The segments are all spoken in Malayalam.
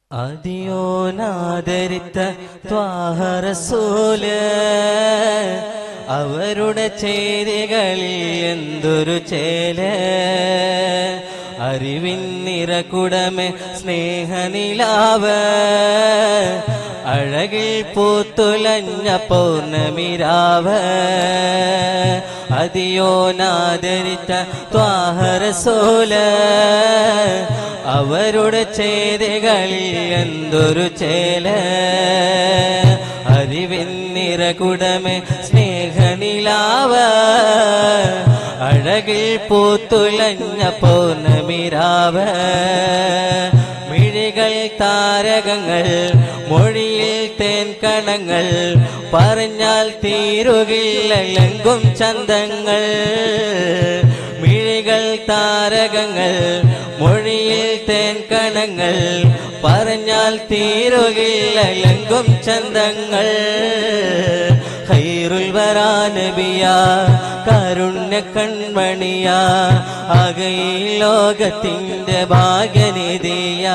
അതിയോനാദരിത്ത ത്വാഹറസൂല് അവരുടെ ചെയ്തികളിൽ എന്തൊരു ചേല് അറിവിൻ നിറകുടമേ സ്നേഹനിലാവ് അഴകിൽ പൂത്തുലഞ്ഞ പൗർണമിരാവ് അതിയോനാദരിച്ച ത്വാഹറസൂല് അവരുടെ ചെയ്തികളിൽ എന്തൊരു ചേല് അറിവിൻ നിറകുടമേ സ്നേഹനിലാവ് അഴകിൽ പൂത്തുലഞ്ഞ പൗർണമിരാവ് മിഴികൾ താരകങ്ങൾ മൊഴിയിൽ തേൻകണങ്ങൾ പറഞ്ഞാൽ തീരുകില്ലെങ്കും ചന്തങ്ങൾ മിഴികൾ താരകങ്ങൾ മൊഴിയിൽ തേൻകണങ്ങൾ പറഞ്ഞാൽ തീരുകില്ലെങ്കും ചന്തങ്ങൾ ഖൈറുൽ വരാനബിയ കരുണ്യ കൺമണിയ ആകെ ഈ ലോകത്തിന്റെ ഭാഗ്യനിധിയ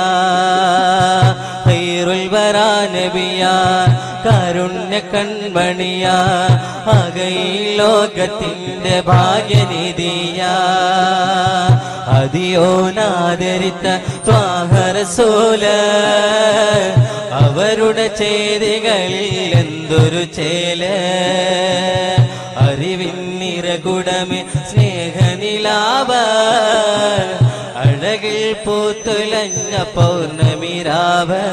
ഖൈറുൽ വരാനബിയ കരുണ്യ കൺമണിയ ആകെ ഈ ലോകത്തിന്റെ ഭാഗ്യനിധിയ അതിയോനാദരിത്ത ത്വാഹരസൂല അവരുടെ ചെയ്തികളിൽ എന്തൊരു ചേല് അറിവിൻ നിറകുടമേ സ്നേഹനിലാവ അഴകിൽ പൂത്തുലഞ്ഞ പൗർണമിരാവ്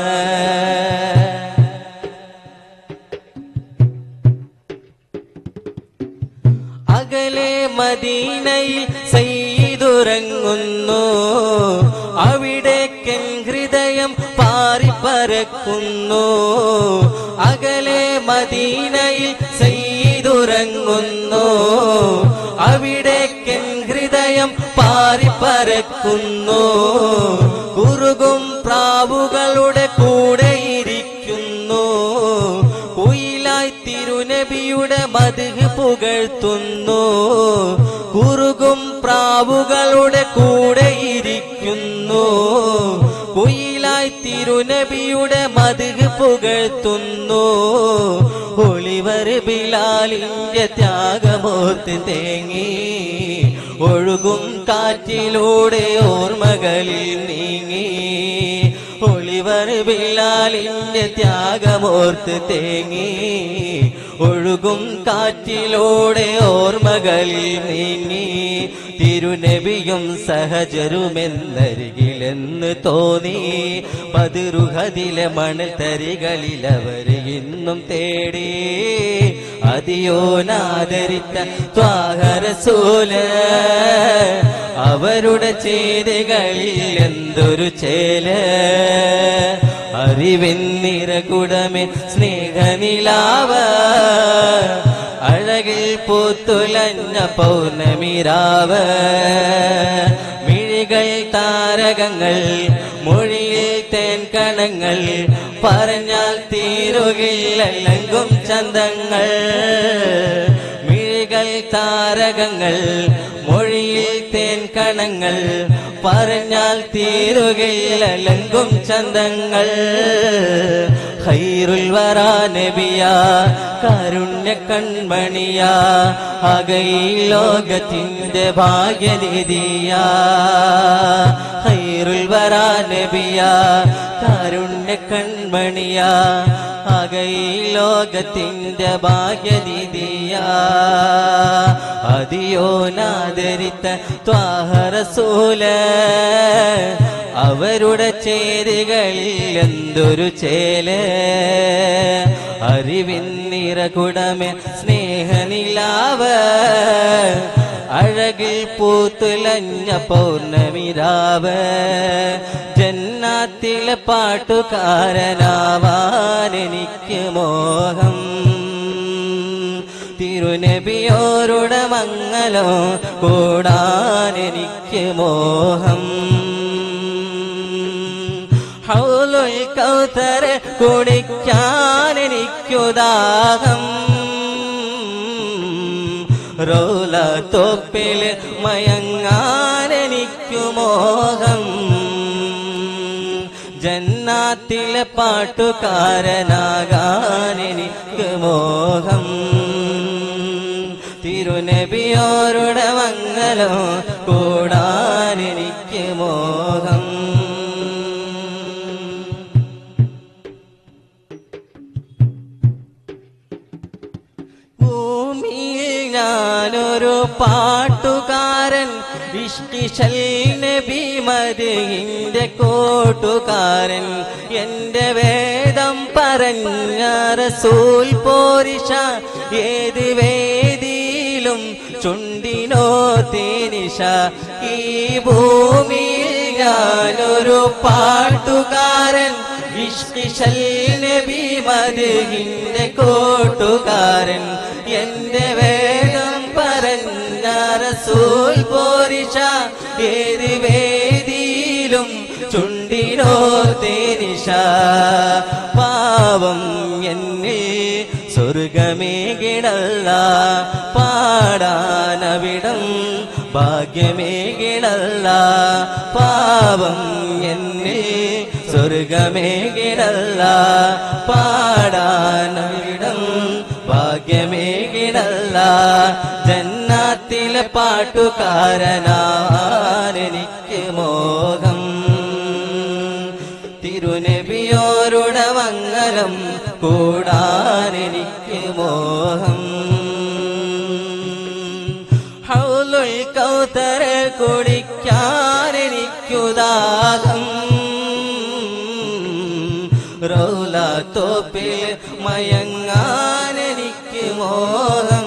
അകലെ മദീനയിൽ സെയ്തുറങ്ങുന്നു അവിടേക്കൻ ഹൃദയം പാറിപ്പറക്കുന്നു അകലെ മദീനയിൽ സെയ്തുറങ്ങുന്നു അവിടേക്കൻ ഹൃദയം പാറിപ്പറക്കുന്നു കുറുകും പ്രാവുകളുടെ കൂടെ ഇരിക്കുന്നു കുയിലായി തിരുനബിയുടെ മതിഹ് പുകഴ്ത്തുന്നു കുറുകും പ്രാവുകളുടെ കൂടെ ഇരിക്കുന്നു കുയിലായി തിരുനബിയുടെ മതിഹ് പുകഴ്ത്തുന്നു ഒളിവർ ബിലാലിന്റെ ത്യാഗമോർത്ത് തേങ്ങി ഒഴുകും കാറ്റിലൂടെ ഓർമ്മകളിൽ നീങ്ങി ഒളിവർ ബിലാലിന്റെ ത്യാഗമോർത്ത് തേങ്ങി ഒഴുകും കാറ്റിലൂടെ ഓർമ്മകളിൽ നീങ്ങി തിരുനബിയും സഹചരുമെന്നരികിലെന്ന് തോന്നി പതിറുഹതിലെ മണൽ തരികളിൽ അവർ ഇന്നും തേടി അതിയോനാദരിത്ത ത്വാഹരസൂല അവരുടെ ചെയ്തികളിൽ എന്തൊരു ചേല് അറിവിൻ നിറകുടമേ സ്നേഹനിലാവ് അഴകിൽ പൂത്തുലഞ്ഞ പൗർണമിരാവ് മിഴികൾ താരകങ്ങൾ മൊഴിയിൽ തേൻകണങ്ങൾ പറഞ്ഞാൽ തീരുകില്ലെങ്കും ചന്തങ്ങൾ മിഴികൾ താരകങ്ങൾ മൊഴിയിൽ തേൻകണങ്ങൾ പറഞ്ഞാൽ തീരുകയിലെങ്കും ചന്തങ്ങൾ ഖൈറുൽ വരാ നബിയ കാരുണ്യ കൺമണിയ ആകെ ഈ ലോകത്തിന്റെ ഭാഗ്യനിധിയ ഖൈറുൽ വരാ നബിയ കാരുണ്യ കൺമണിയ ആകെ ഈ ലോകത്തിന്റെ ഭാഗ്യനിധിയ അതിയോനാദരിത്ത ത്വാഹറസൂല അവരുടെ ചേരികളിൽ എന്തൊരു ചേല് അറിവിൻ നിറകുടമേ സ്നേഹനിലാവ് അഴകിൽ പൂത്തുലഞ്ഞ പൗർണമിരാവ് ജന്നാത്തിലെ പാട്ടുകാരനാവാൻ എനിക്ക് മോഹം തിരുനബിയോരുടെ മംഗലം കൂടാൻ എനിക്ക് മോഹം ഹൗലുൽ കൗതർ കുടിക്കാൻ എനിക്കുദാഹം റോല തോപ്പിൽ മയങ്ങാൻ എനിക്കു മോഹം ജന്നാത്തിലെ പാട്ടുകാരനാകാൻ എനിക്ക് മോഹം തിരുനബിയോരുടെ മംഗലം കൂടാൻ എനിക്ക് മോഹം ഭൂമിയിൽ ഞാനൊരു പാട്ടുകാരൻ ഇഷ്ടിശൽ നബി മതിന്റെ കോട്ടുകാരൻ എന്റെ വേദം പറഞ്ഞ റസൂൽ പോരിഷ ഏത് വേദിയിലും ചുണ്ടിനോ തേനിഷ ഈ ഭൂമിയിൽ ഞാനൊരു പാട്ടുകാരൻ ഇഷ്ടിശൽ നബി മതിന്റെ കോട്ടുകാരൻ എന്റെ വേദം പറഞ്ഞ റസൂൽ പോരിഷ ഏത് വേദിയിലും ചുണ്ടിനോ തേനിഷ പാവം എന്നിൽ സ്വർഗമേകിടല്ല പാടാനവിടം ഭാഗ്യമേകിടല്ല പാവം എന്നിൽ സ്വർഗമേകിടല്ല പാടാനവിടം ഭാഗ്യമേകിടല്ല ജന്നാത്തിലെ പാട്ടുകാരനാരെനിക്ക് മോഹം തിരുനബിയോരുടെ മംഗലം കൂടാനെനിക്ക് മോഹം ഹൗലുൽ കൗതര കുടിക്കാനെനിക്കുദാഹം റൗല തോപ്പിൽ മയങ്ങാനെനിക്ക് മോഹം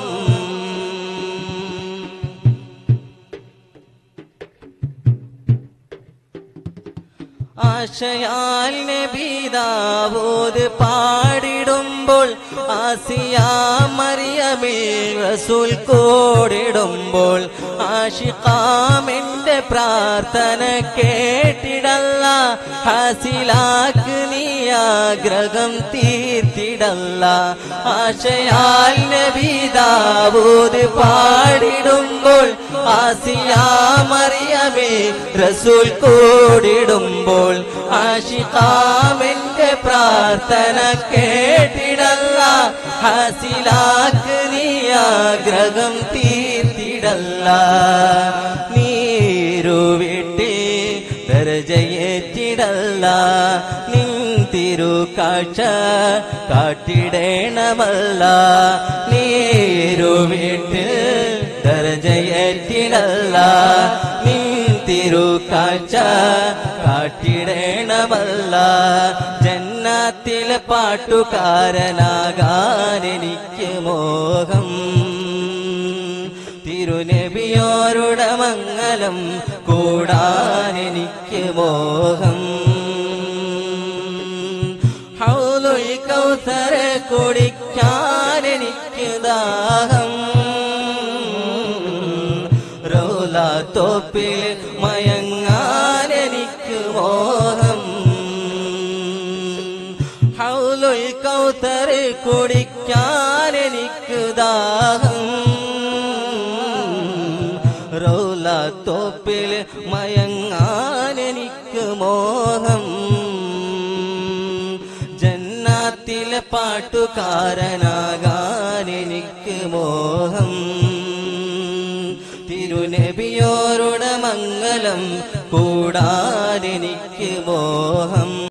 ആശയാൽ നബിദാവൂദ് പാടിടുമ്പോൾ ആസിയാ മറിയമിൽ റസൂൽ കോടിടുമ്പോൾ ആഷിഖാമെന്റെ പ്രാർത്ഥന കേട്ടിടല്ല ഹാസിലാക്ക് നീ ആഗ്രഹം തീർത്തിടല്ല ആശയാൽ നബിദാവൂദ് പാടിടുമ്പോൾ ആസിയാ മറിയമേ റസൂൽ കൂടിടുമ്പോൾ ആഷിഖാമെന്റെ പ്രാർത്ഥന കേട്ടിടല്ല ഹാസിലാക്ക് നീ ആഗ്രഹം തീർത്തിടല്ല നീരുവിട്ട് ദർജയേറ്റിടല്ല നിൻ തിരുക്കാഴ്ച കാട്ടിടേണമല്ല നീരുവിട്ട് ദർജയേറ്റിടല്ല നിൻ തിരുക്കാഴ്ച കാട്ടിടേണമല്ല ജന്നാത്തിലെ പാട്ടുകാരനാകാൻ എനിക്ക് മോഹം തിരുനബിയോരുടെ മംഗലം കൂടാൻ എനിക്ക് മോഹം ഹൗലുൽ കൗസര കുടിക്കാൻ എനിക്ക് ദാഹം റോല തോപ്പിൽ മയങ്ങാൻ എനിക്ക് മോഹം ഹൗലുൽ കൗസര കുടിക്കാൻ എനിക്ക് ദാഹം റോല തോപ്പിൽ മയങ്ങാൻ എനിക്ക് മോഹം ജന്നാത്തിലെ പാട്ടുകാരനാകാൻ എനിക്ക് മോഹം തിരുനബിയോരുടെ മംഗലം കൂടാൻ എനിക്ക് മോഹം